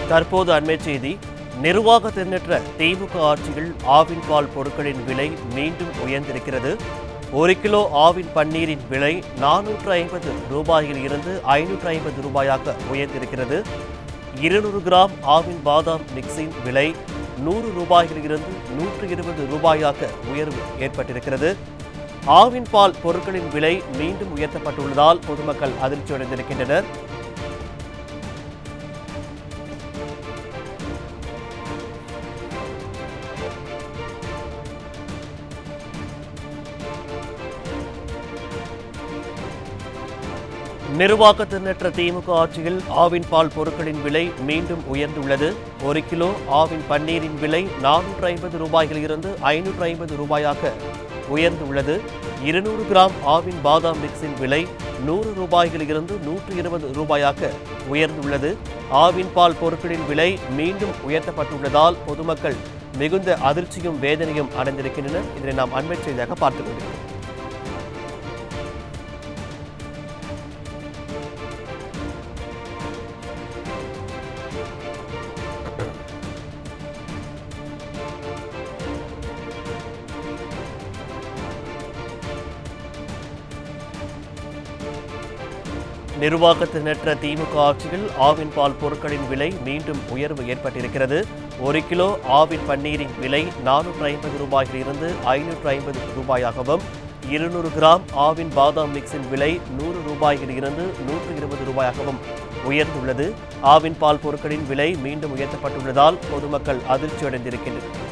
தற்போது அண்மை செய்தி நிர்வாக திறனற்ற திமுக ஆட்சியில் ஆவின் பால் பொருட்களின் விலை மீண்டும் உயர்ந்திருக்கிறது ஒரு கிலோ ஆவின் பன்னீரின் விலை நானூற்று ஐம்பது ரூபாயில் இருந்து ஐநூற்று ஐம்பது ரூபாயாக உயர்ந்திருக்கிறது இருநூறு கிராம் ஆவின் பாதாம் மிக்ஸின் விலை நூறு ரூபாயில் இருந்து நூற்று இருபது ரூபாயாக உயர்வு ஏற்பட்டிருக்கிறது ஆவின் பால் பொருட்களின் விலை மீண்டும் உயர்த்தப்பட்டுள்ளதால் பொதுமக்கள் அதிர்ச்சியடைந்திருக்கின்றனர் நிர்வாக திறனற்ற திமுக ஆட்சியில் ஆவின் பால் பொருட்களின் விலை மீண்டும் உயர்ந்துள்ளது ஒரு கிலோ ஆவின் பன்னீரின் விலை நானூற்று ஐம்பது ரூபாயில் இருந்து ஐநூற்று ஐம்பது ரூபாயாக உயர்ந்துள்ளது இருநூறு கிராம் ஆவின் பாதாம் மிக்ஸின் விலை நூறு ரூபாயில் இருந்து நூற்று இருபது ரூபாயாக உயர்ந்துள்ளது ஆவின் பால் பொருட்களின் விலை மீண்டும் உயர்த்தப்பட்டுள்ளதால் பொதுமக்கள் மிகுந்த அதிர்ச்சியும் வேதனையும் அடைந்திருக்கின்றனர் இதனை நாம் அண்மை செய்தியாக பார்த்துக் கொண்டிருக்கிறோம் நிர்வாகத்தினற்ற திமுக ஆட்சியில் ஆவின் பால் பொருட்களின் விலை மீண்டும் உயர்வு ஏற்பட்டிருக்கிறது ஒரு கிலோ ஆவின் பன்னீரின் விலை நானூற்று ஐம்பது ரூபாயில் இருந்து ஐநூற்று ஐம்பது ரூபாயாகவும் இருநூறு கிராம் ஆவின் பாதாம் மிக்ஸின் விலை நூறு ரூபாயில் இருந்து நூற்று இருபது ரூபாயாகவும் உயர்ந்துள்ளது ஆவின் பால் பொருட்களின் விலை மீண்டும் உயர்த்தப்பட்டுள்ளதால் பொதுமக்கள் அதிர்ச்சியடைந்திருக்கின்றனர்